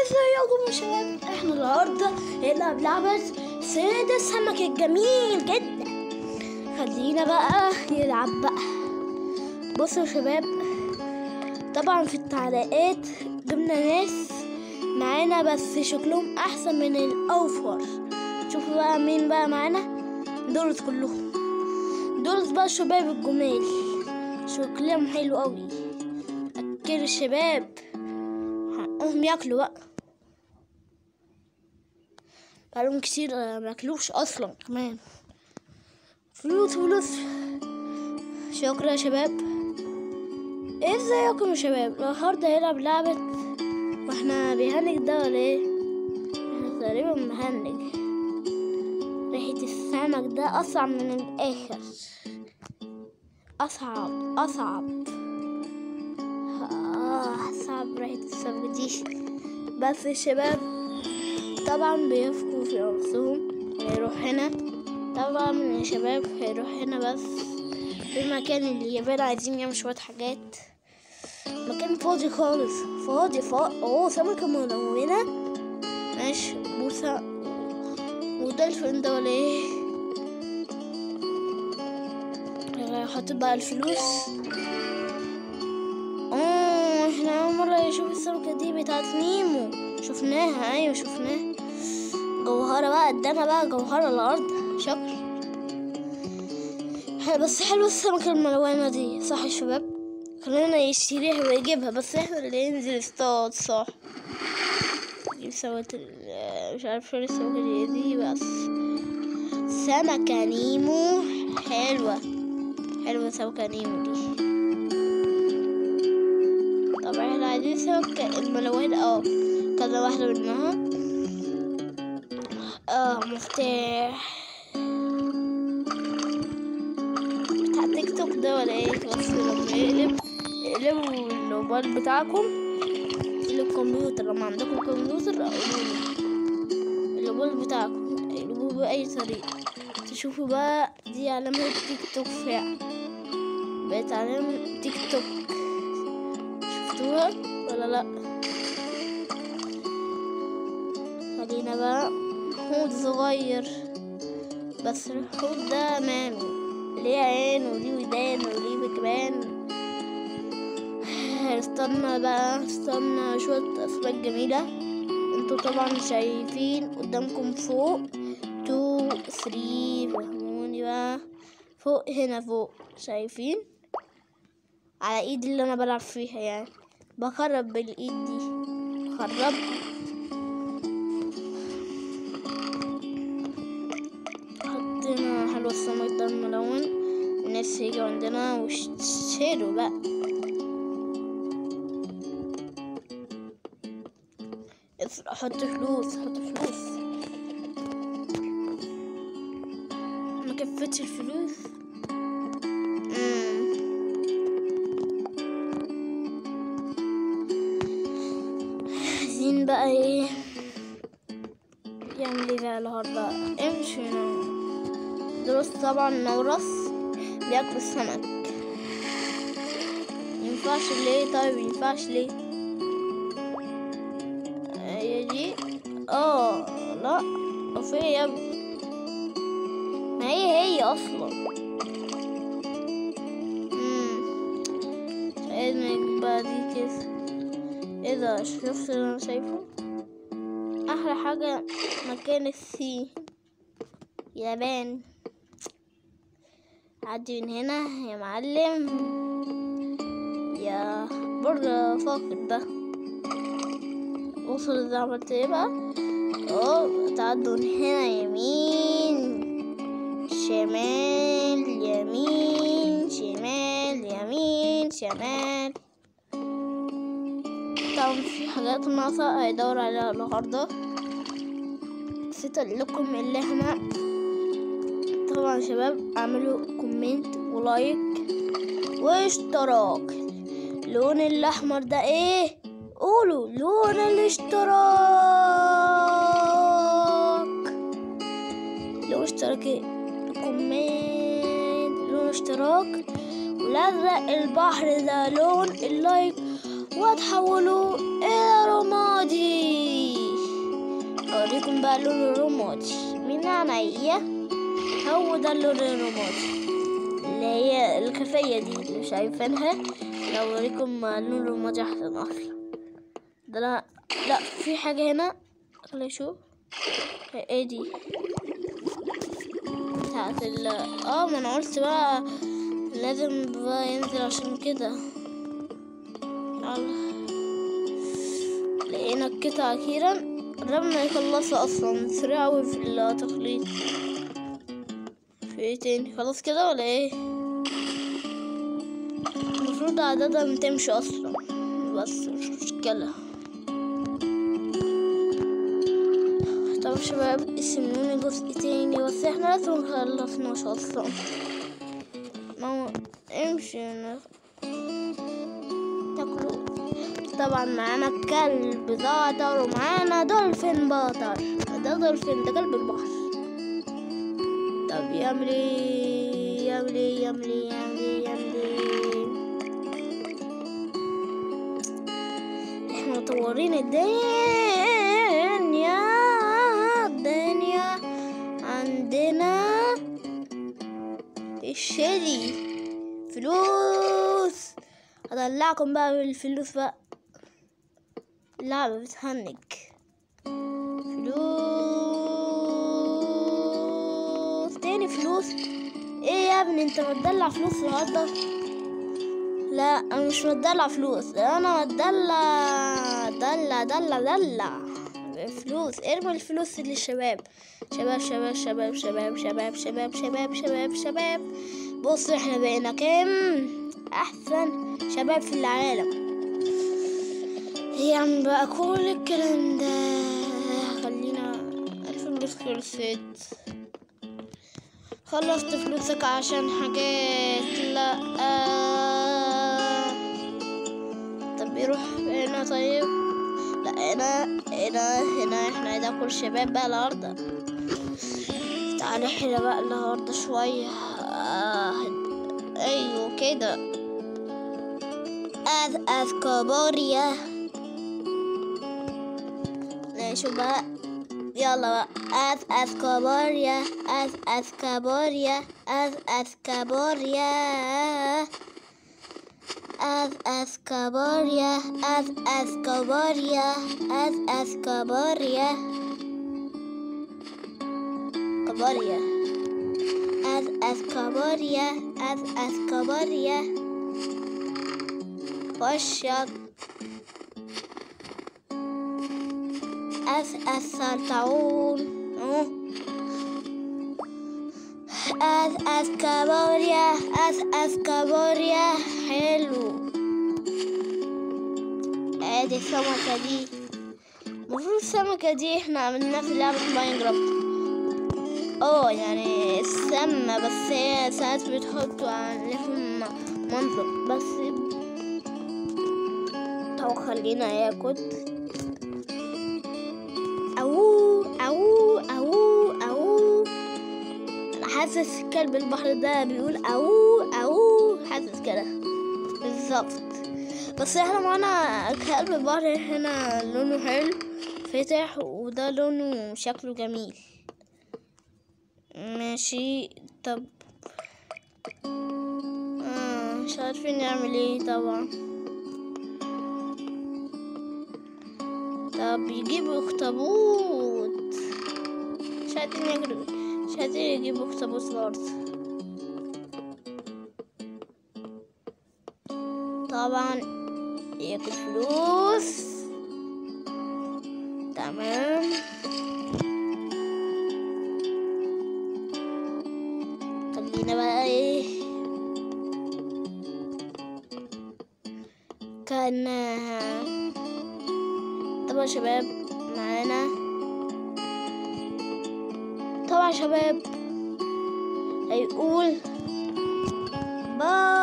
ازيكم يا شباب احنا النهارده هنلعب لعبة صيد السمك الجميل جدا خلينا بقى نلعب بقى بصوا يا شباب طبعا في التعليقات جبنا ناس معانا بس شكلهم احسن من الاوفر شوفوا بقى مين بقى معانا دول كلهم دول بقى الشباب الجمال شكلهم حلو قوي اكل الشباب حقهم ياكلوا بقى بقالهم كتير آه، ماكلوش اصلا كمان فلوس فلوس شكرا يا شباب ايه ازيكم يا شباب النهارده هنلعب لعبة واحنا بيهنج ده ولا ايه احنا تقريبا مهنج ريحة السمك ده اصعب من الاخر اصعب اصعب آه صعب ريحة السمك دي بس الشباب طبعا بيفكوا في نفسهم هيروح هنا طبعا يا شباب هيروح هنا بس في مكان اليابان عايزين يعملوا شوية حاجات مكان فاضي خالص فاضي فاضي اوه سمكة ملونة ماشي بوسة وده الفين ده ولا ايه حط بقى الفلوس اه احنا اول مرة نشوف السمكة دي بتاعت نيمو شفناها ايوه شفناها جوهرة بقى ادانا بقى جوهرة الارض شكر ح- بس حلوة السمكة الملونة دي صح يا شباب خلينا يشتريها ويجيبها بس احنا اللي ننزل اصطاد صح نجيب سمكة ال- مش عارف شو السمكة دي, دي بس سمكة نيمو حلوة حلوة سمكة نيمو دي طبعا احنا عايزين سمكة الملونة اه كذا واحدة منها اه مفتاح بتاع تيك توك ده ولا ايه بس لما يقلب اقلبوا الموبايل بتاعكم للكمبيوتر لما عندكم كمبيوتر اقلبوه الموبايل بتاعكم اقلبوه بأي طريقة تشوفوا بقى دي علامة تيك توك فعلا بقت علامة تيك توك شفتوها ولا لأ خلينا بقى حوت صغير بس الحوت ده ماله ليه عين وليه ودان وليه كمان استنى بقى استنى شوية أسماك جميلة انتوا طبعا شايفين قدامكم فوق تو ثري فهموني بقى فوق هنا فوق شايفين على ايدي اللي انا بلعب فيها يعني بخرب بالايد دي خرب حطينا حلوى السمك ده الملون الناس يجوا عندنا واشتروا بقى اف- حط فلوس حط فلوس ما كفتش الفلوس مم. عايزين بقى ايه يعمل ايه بقى النهارده امشي نوم دروس طبعا نورس بياكل السمك ينفعش ليه طيب ينفعش ليه هي دي اه لا وفي يا ابني ما هي هي اصلا امم عايزنا بقى دي كده ايه ده شفت اللي انا شايفه احلى حاجة مكان السي يابان عدي من هنا يا معلم يا برج فاقد ده وصل ده عملت ايه بقى اه تعدوا من هنا يمين شمال يمين شمال يمين شمال طبعا في حاجات ناقصة هيدور عليها النهاردة نسيت اقول لكم اللي احنا طبعا يا شباب اعملوا كومنت ولايك واشتراك اللون الاحمر ده ايه قولوا لون الاشتراك لون اشتراك إيه؟ كومنت لون اشتراك والازرق البحر ده لون اللايك وتحولوا إلى رمادي أوريكم بقى اللون الرمادي من عينيا هو ده اللون الرمادي اللي هي الكفية دي اللي شايفينها لو أوريكم اللون الرمادي أحسن أصلا ده لا لا في حاجة هنا خلينا نشوف ايه دي بتاعت ال اه ما انا قلت بقى لازم بقى ينزل عشان كده يلا لقينا القطعة أخيرا قربنا يخلصها أصلا سريع أوي في التخليط في ايه تاني خلاص كده ولا ايه المفروض عددها تمشي أصلا بس مش مشكلة طب شباب اسموني جزء تاني بس احنا لسه مخلصناش اصلا ما هو امشي هنا تاكلوا طبعا معانا كلب زعتر ومعانا دولفين باطر ده دولفين ده كلب البحر طب يعمل ايه يعمل ايه يعمل ايه يعمل ايه يعمل ايه احنا مطورين الدنيا الدنيا عندنا الشري فلوس هدلعكم بقى بالفلوس بقى اللعبة بتهنج فلوس تاني فلوس ايه يا ابني انت متدلع فلوس النهارده لا انا مش متدلع فلوس انا متدلع دلع دلع دلع فلوس ارمي الفلوس للشباب شباب شباب شباب شباب شباب شباب شباب شباب شباب بص احنا بقينا كام احسن شباب في العالم يعني بقى كل الكلام ده خلينا الفلوس خلصت خلصت فلوسك عشان حاجات لا طب يروح هنا طيب لا هنا هنا هنا احنا ناكل شباب بقى النهارده تعالى احنا بقى النهارده شوية آه. ايوه كده أذ أذ كابوريا نشوف بقى يلا بقى أذ أذ كابوريا أذ أذ كابوريا أذ أذ كابوريا أذ أذ كابوريا أذ أذ كابوريا أذ أذ كابوريا كابوريا أذ أذ كابوريا أذ أذ كابوريا وشط أذ أذ سلطعون أذ أذ كابوريا أذ أذ كابوريا حلو ادي السمكة دي المفروض السمكة دي احنا عملناها في لعبة ماينكرافت اه يعني السمة بس هي ساعات بتحطوا عليهم منظر بس طب خلينا ياكل أو أو أو أو أنا حاسس كلب البحر ده بيقول أو أو حاسس كده بالظبط بس احنا معانا كلب البحر هنا لونه حلو فاتح وده لونه شكله جميل ماشي طب آه مش عارفين نعمل ايه طبعا طب يجيبوا اخطبوط مش عايزين يجروا مش عايزين يجيبوا اخطبوط الارض طبعا ياكل فلوس تمام خلينا بقى ايه كان طبعا يا شباب معانا طبعا يا شباب هيقول باي